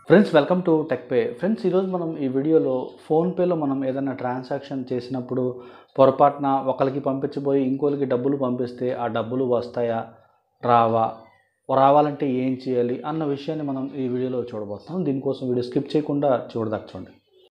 friends welcome to Tech Pay friends ఈరోజు మనం ఈ వీడియోలో ఫోన్పేలో మనం ఏదైనా ట్రాన్సాక్షన్ చేసినప్పుడు పొరపాటున ఒకరికి పంపించబోయి ఇంకోరికి డబ్బులు పంపిస్తే ఆ డబ్బులు వస్తాయా రావా రావాలంటే ఏం చేయాలి అన్న విషయాన్ని మనం ఈ వీడియోలో చూడబోతున్నాం దీనికోసం వీడియో స్కిప్ చేయకుండా చూడదాకా చూడండి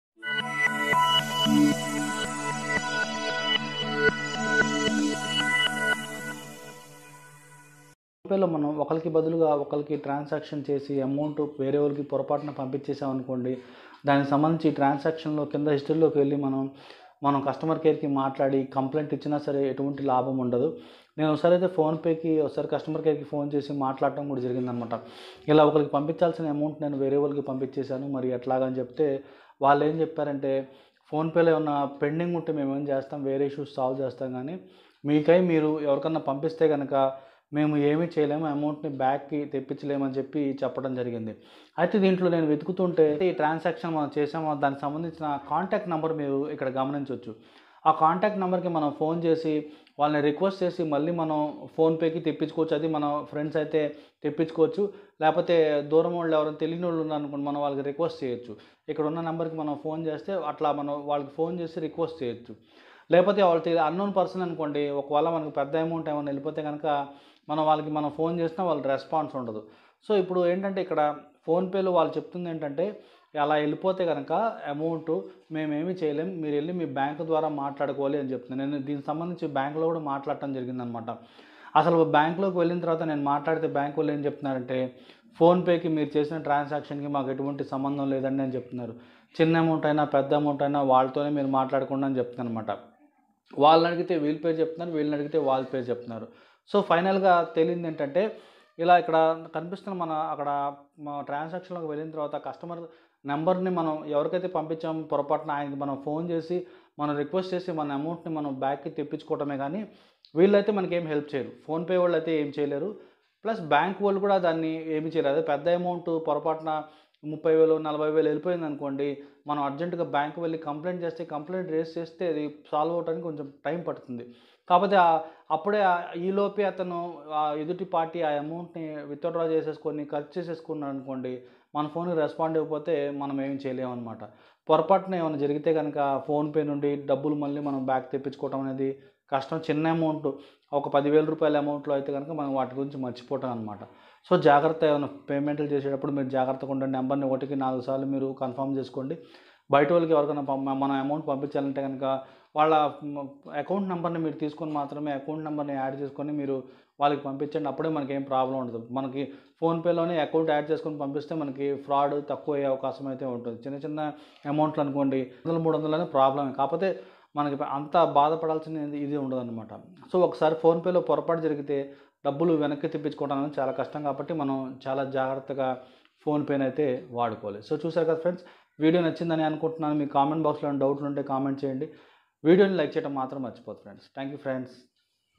ఫోన్పేలో మనం ఒకరికి బదులుగా ఒకరికి ట్రాన్సాక్షన్ చేసి అమౌంట్ వేరే వాళ్ళకి పొరపాటున పంపించేసాం అనుకోండి దానికి సంబంధించి ట్రాన్సాక్షన్లో కింద హిస్టరీలోకి వెళ్ళి మనం మనం కస్టమర్ కేర్కి మాట్లాడి కంప్లైంట్ ఇచ్చినా సరే ఎటువంటి లాభం ఉండదు నేను ఒకసారి అయితే ఫోన్పేకి ఒకసారి కస్టమర్ కేర్కి ఫోన్ చేసి మాట్లాడటం కూడా జరిగిందనమాట ఇలా ఒకరికి పంపించాల్సిన అమౌంట్ నేను వేరే వాళ్ళకి పంపించేశాను మరి ఎట్లాగని చెప్తే వాళ్ళు ఏం చెప్పారంటే ఫోన్పేలో ఏమన్నా పెండింగ్ ఉంటే మేము ఏం చేస్తాం వేరే ఇష్యూస్ సాల్వ్ చేస్తాం కానీ మీకై మీరు ఎవరికన్నా పంపిస్తే కనుక మేము ఏమీ చేయలేము అమౌంట్ని బ్యాక్కి తెప్పించలేమని చెప్పి చెప్పడం జరిగింది అయితే దీంట్లో నేను వెతుకుతుంటే ఈ ట్రాన్సాక్షన్ మనం చేసామో దానికి సంబంధించిన కాంటాక్ట్ నెంబర్ మీరు ఇక్కడ గమనించవచ్చు ఆ కాంటాక్ట్ నెంబర్కి మనం ఫోన్ చేసి వాళ్ళని రిక్వెస్ట్ చేసి మళ్ళీ మనం ఫోన్పేకి తెప్పించుకోవచ్చు అది మన ఫ్రెండ్స్ అయితే తెప్పించుకోవచ్చు లేకపోతే దూరం వాళ్ళు ఎవరైనా తెలియని వాళ్ళు ఉన్నారనుకోండి మనం వాళ్ళకి రిక్వెస్ట్ చేయొచ్చు ఇక్కడ ఉన్న నెంబర్కి మనం ఫోన్ చేస్తే అట్లా మనం వాళ్ళకి ఫోన్ చేసి రిక్వెస్ట్ చేయొచ్చు లేకపోతే వాళ్ళకి అన్నోన్ పర్సన్ అనుకోండి ఒకవేళ మనకు పెద్ద అమౌంట్ ఏమైనా వెళ్ళిపోతే కనుక మనం వాళ్ళకి మనం ఫోన్ చేసినా వాళ్ళ రెస్పాన్స్ ఉండదు సో ఇప్పుడు ఏంటంటే ఇక్కడ ఫోన్పేలో వాళ్ళు చెప్తుంది ఏంటంటే అలా వెళ్ళిపోతే కనుక అమౌంట్ మేమేమి చేయలేం మీరు వెళ్ళి మీ బ్యాంకు ద్వారా మాట్లాడుకోవాలి అని చెప్తున్నాను నేను దీనికి సంబంధించి బ్యాంకులో కూడా మాట్లాడటం జరిగిందనమాట అసలు బ్యాంకులోకి వెళ్ళిన తర్వాత నేను మాట్లాడితే బ్యాంకు వాళ్ళు ఏం చెప్తున్నారంటే ఫోన్పేకి మీరు చేసిన ట్రాన్సాక్షన్కి మాకు ఎటువంటి సంబంధం లేదండి అని చెప్తున్నారు చిన్న అమౌంట్ అయినా పెద్ద అమౌంట్ అయినా వాళ్ళతోనే మీరు మాట్లాడకుండా అని చెప్తున్నాను అనమాట వాళ్ళని అడిగితే వీళ్ళ పేరు చెప్తున్నారు వీళ్ళని అడిగితే వాళ్ళ పేరు చెప్తున్నారు సో ఫైనల్గా తెలియంది ఏంటంటే ఇలా ఇక్కడ కనిపిస్తున్న మన అక్కడ మన ట్రాన్సాక్షన్లోకి వెళ్ళిన తర్వాత కస్టమర్ నెంబర్ని మనం ఎవరికైతే పంపించామో పొరపాటున ఆయనకి మనం ఫోన్ చేసి మనం రిక్వెస్ట్ చేసి మన అమౌంట్ని మనం బ్యాక్కి తెప్పించుకోవటమే కానీ వీళ్ళైతే మనకి ఏం హెల్ప్ చేయరు ఫోన్పే వాళ్ళు అయితే ఏం చేయలేరు ప్లస్ బ్యాంక్ వాళ్ళు కూడా దాన్ని ఏమి చేయలేదు అదే పెద్ద అమౌంట్ పొరపాటున ముప్పై వేలు నలభై వేలు వెళ్ళిపోయింది అనుకోండి మనం అర్జెంటుగా బ్యాంక్ వెళ్ళి కంప్లైంట్ చేస్తే కంప్లైంట్ రేస్ చేస్తే అది సాల్వ్ అవడానికి కొంచెం టైం పడుతుంది కాకపోతే అప్పుడే ఈలోపే అతను ఆ ఎదుటి పార్టీ ఆ అమౌంట్ని విత్డ్రా చేసేసుకొని ఖర్చు చేసేసుకున్నాడు అనుకోండి మన ఫోన్కి రెస్పాండ్ అయిపోతే మనం ఏం చేయలేమన్నమాట పొరపాటున ఏమైనా జరిగితే కనుక ఫోన్పే నుండి డబ్బులు మళ్ళీ మనం బ్యాక్ తెప్పించుకోవడం అనేది కష్టం చిన్న అమౌంట్ ఒక పదివేల రూపాయల అమౌంట్లో అయితే కనుక మనం వాటి గురించి మర్చిపోవటం అనమాట సో జాగ్రత్త ఏమైనా పేమెంట్లు చేసేటప్పుడు మీరు జాగ్రత్తగా ఉండండి నెంబర్ని ఒకటికి నాలుగు సార్లు మీరు కన్ఫర్మ్ చేసుకోండి బయట వాళ్ళకి ఎవరికైనా మనం అమౌంట్ పంపించాలంటే కనుక వాళ్ళ అకౌంట్ నెంబర్ని మీరు తీసుకొని మాత్రమే అకౌంట్ నెంబర్ని యాడ్ చేసుకొని మీరు వాళ్ళకి పంపించండి అప్పుడే మనకి ఏం ప్రాబ్లం ఉండదు మనకి ఫోన్పేలోనే అకౌంట్ యాడ్ చేసుకొని పంపిస్తే మనకి ఫ్రాడ్ తక్కువ అయ్యే అవకాశం అయితే ఉంటుంది చిన్న చిన్న అమౌంట్లు అనుకోండి వందలు మూడు వందలనే ప్రాబ్లమే కాకపోతే మనకి అంత బాధపడాల్సిన ఇది ఉండదు అనమాట సో ఒకసారి ఫోన్పేలో పొరపాటు జరిగితే డబ్బులు వెనక్కి తెప్పించుకోవడం అనేది చాలా కష్టం కాబట్టి మనం చాలా జాగ్రత్తగా ఫోన్పేని అయితే వాడుకోవాలి సో చూసారు కదా ఫ్రెండ్స్ వీడియో నచ్చిందని అనుకుంటున్నాను మీ కామెంట్ బాక్స్లో డౌట్లు ఉంటే కామెంట్ చేయండి వీడియోని లైక్ చేయడం మాత్రం మర్చిపోదు ఫ్రెండ్స్ థ్యాంక్ యూ ఫ్రెండ్స్